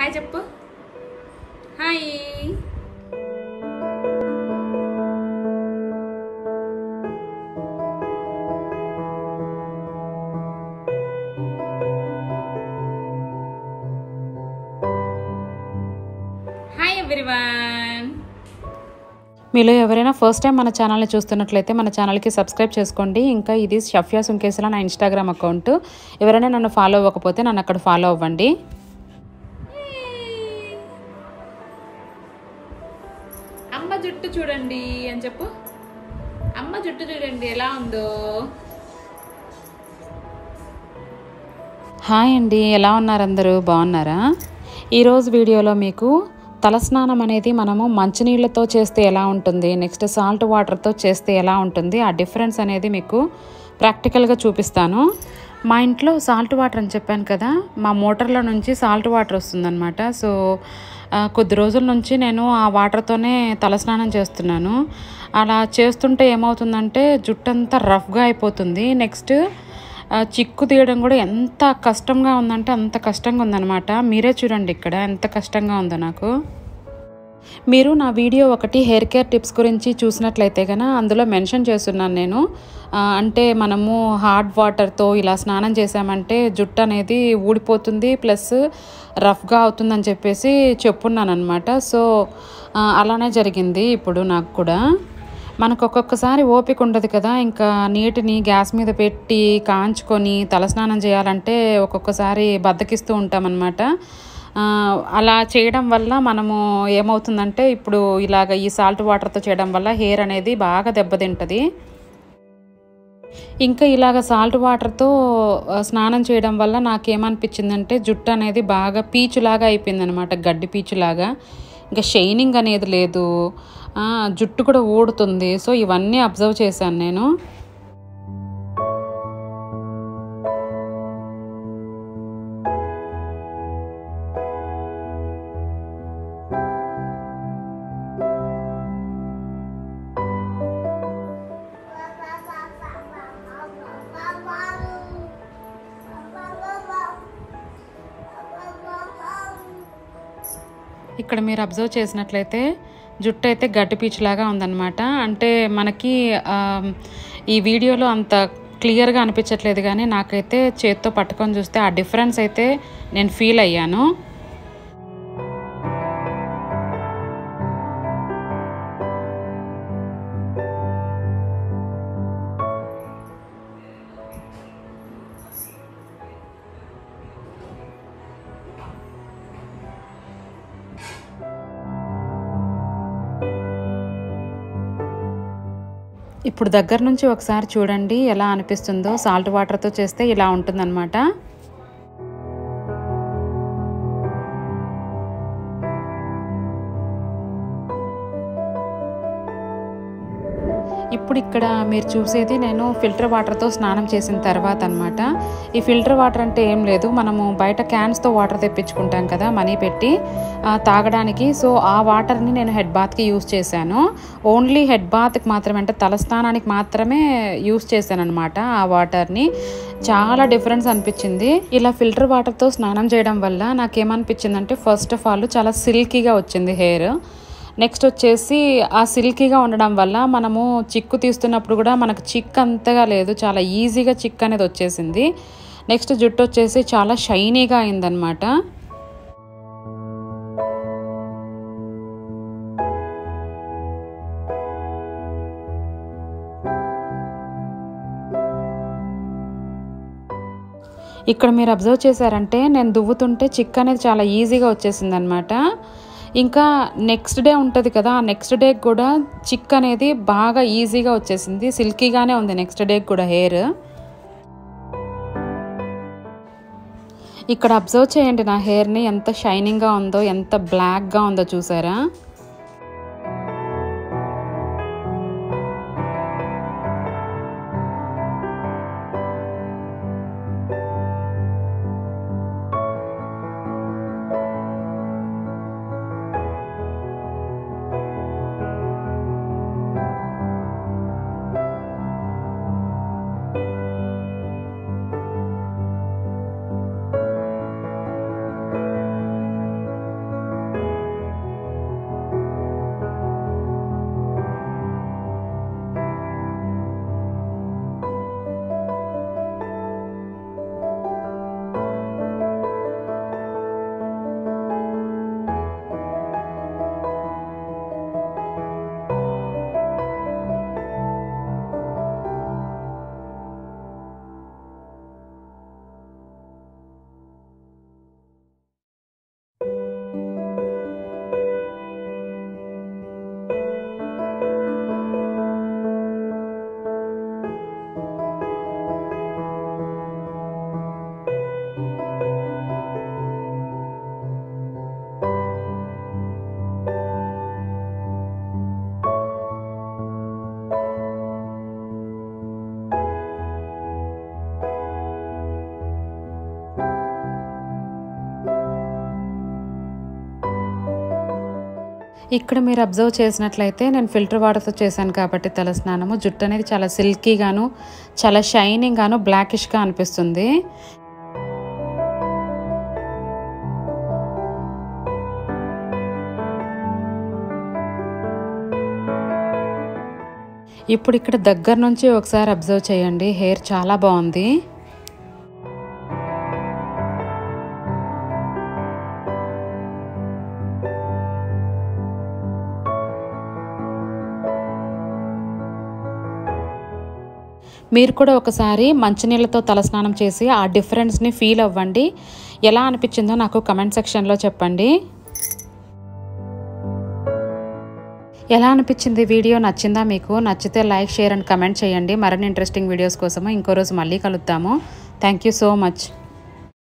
hi చెప్పు hi hi everyone మీలో ఎవరైనా ఫస్ట్ టైం మన ఛానల్ని చూస్తున్నట్లయితే మన ఛానల్కి సబ్స్క్రైబ్ చేసుకోండి ఇంకా ఇది షఫ్యా సుంకేసుల నా ఇన్స్టాగ్రామ్ అకౌంట్ ఎవరైనా నన్ను ఫాలో అవ్వకపోతే నన్ను అక్కడ ఫాలో అవ్వండి అమ్మ జుట్టు చూడండి అని చెప్పు అమ్మ జుట్టు చూడండి ఎలా ఉందో హాయ్ అండి ఎలా ఉన్నారు అందరూ బాగున్నారా ఈరోజు వీడియోలో మీకు తలస్నానం అనేది మనము మంచినీళ్ళతో చేస్తే ఎలా ఉంటుంది నెక్స్ట్ సాల్ట్ వాటర్తో చేస్తే ఎలా ఉంటుంది ఆ డిఫరెన్స్ అనేది మీకు ప్రాక్టికల్గా చూపిస్తాను మా ఇంట్లో సాల్ట్ వాటర్ అని చెప్పాను కదా మా మోటార్లో నుంచి సాల్ట్ వాటర్ వస్తుందన్నమాట సో ఆ, కొద్ది రోజుల నుంచి నేను ఆ వాటర్తోనే తలస్నానం చేస్తున్నాను అలా చేస్తుంటే ఏమవుతుందంటే జుట్టు అంతా రఫ్గా అయిపోతుంది నెక్స్ట్ ఆ, చిక్కు తీయడం కూడా ఎంత కష్టంగా ఉందంటే అంత కష్టంగా ఉందన్నమాట మీరే చూడండి ఇక్కడ ఎంత కష్టంగా ఉందో నాకు మీరు నా వీడియో ఒకటి హెయిర్ కేర్ టిప్స్ గురించి చూసినట్లయితే కనుక అందులో మెన్షన్ చేస్తున్నాను నేను ఆ, అంటే మనము హాట్ వాటర్తో ఇలా స్నానం చేసామంటే జుట్టు అనేది ఊడిపోతుంది ప్లస్ రఫ్గా అవుతుందని చెప్పేసి చెప్పున్నాను అనమాట సో ఆ, అలానే జరిగింది ఇప్పుడు నాకు కూడా మనకు ఒక్కొక్కసారి ఓపిక ఉండదు కదా ఇంకా నీటిని గ్యాస్ మీద పెట్టి కాంచుకొని తలస్నానం చేయాలంటే ఒక్కొక్కసారి బద్దకిస్తూ ఉంటామన్నమాట ఆ, అలా చేయడం వల్ల మనము ఏమవుతుందంటే ఇప్పుడు ఇలాగ ఈ సాల్ట్ వాటర్తో చేయడం వల్ల హెయిర్ అనేది బాగా దెబ్బతింటుంది ఇంకా ఇలాగ సాల్ట్ వాటర్తో ఆ, స్నానం చేయడం వల్ల నాకేమనిపించిందంటే జుట్టు అనేది బాగా పీచులాగా అయిపోయింది అనమాట గడ్డి పీచులాగా ఇంకా షైనింగ్ అనేది లేదు ఆ, జుట్టు కూడా ఊడుతుంది సో ఇవన్నీ అబ్జర్వ్ చేశాను నేను ఇక్కడ మీరు అబ్జర్వ్ చేసినట్లయితే జుట్టు అయితే గడ్డి పీచులాగా ఉందన్నమాట అంటే మనకి ఆ, ఈ వీడియోలో అంత క్లియర్గా అనిపించట్లేదు కానీ నాకైతే చేత్తో పట్టుకొని చూస్తే ఆ డిఫరెన్స్ అయితే నేను ఫీల్ అయ్యాను ఇప్పుడు దగ్గర నుంచి ఒకసారి చూడండి ఎలా అనిపిస్తుందో సాల్ట్ వాటర్తో చేస్తే ఇలా ఉంటుందన్నమాట ఇప్పుడు ఇక్కడ మీరు చూసేది నేను ఫిల్టర్ వాటర్తో స్నానం చేసిన తర్వాత అనమాట ఈ ఫిల్టర్ వాటర్ అంటే ఏం లేదు మనము బయట క్యాన్స్తో వాటర్ తెప్పించుకుంటాం కదా మనీ పెట్టి ఆ, తాగడానికి సో ఆ వాటర్ని నేను హెడ్ బాత్కి యూస్ చేశాను ఓన్లీ హెడ్ బాత్కి మాత్రమే అంటే తలస్నానానికి మాత్రమే యూస్ చేశాను అనమాట ఆ వాటర్ని చాలా డిఫరెన్స్ అనిపించింది ఇలా ఫిల్టర్ వాటర్తో స్నానం చేయడం వల్ల నాకేమనిపించిందంటే ఫస్ట్ ఆఫ్ ఆల్ చాలా సిల్కీగా వచ్చింది హెయిర్ నెక్స్ట్ వచ్చేసి ఆ సిల్కీగా ఉండడం వల్ల మనము చిక్కు తీస్తున్నప్పుడు కూడా మనకు చిక్ అంతగా లేదు చాలా ఈజీగా చిక్ అనేది వచ్చేసింది నెక్స్ట్ జుట్టు వచ్చేసి చాలా షైనీగా అయిందనమాట ఇక్కడ మీరు అబ్జర్వ్ చేశారంటే నేను దువ్వుతుంటే చిక్ అనేది చాలా ఈజీగా వచ్చేసింది అనమాట ఇంకా నెక్స్ట్ డే ఉంటుంది కదా ఆ నెక్స్ట్ డే కూడా చిక్ అనేది బాగా ఈజీగా వచ్చేసింది సిల్కీగానే ఉంది నెక్స్ట్ డే కూడా హెయిర్ ఇక్కడ అబ్జర్వ్ చేయండి నా హెయిర్ని ఎంత షైనింగ్గా ఉందో ఎంత బ్లాక్గా ఉందో చూసారా ఇక్కడ మీరు అబ్జర్వ్ చేసినట్లయితే నేను ఫిల్టర్ వాటర్తో చేశాను కాబట్టి తలస్నానము జుట్టు అనేది చాలా సిల్కీగాను చాలా షైనింగ్ గాను బ్లాకిష్గా అనిపిస్తుంది ఇప్పుడు ఇక్కడ దగ్గర నుంచి ఒకసారి అబ్జర్వ్ చేయండి హెయిర్ చాలా బాగుంది మీరు కూడా ఒకసారి మంచినీళ్ళతో తలస్నానం చేసి ఆ డిఫరెన్స్ని ఫీల్ అవ్వండి ఎలా అనిపించిందో నాకు కమెంట్ సెక్షన్లో చెప్పండి ఎలా అనిపించింది వీడియో నచ్చిందా మీకు నచ్చితే లైక్ షేర్ అండ్ కమెంట్ చేయండి మరిన్ని ఇంట్రెస్టింగ్ వీడియోస్ కోసము ఇంకో రోజు మళ్ళీ కలుద్దాము థ్యాంక్ యూ సో మచ్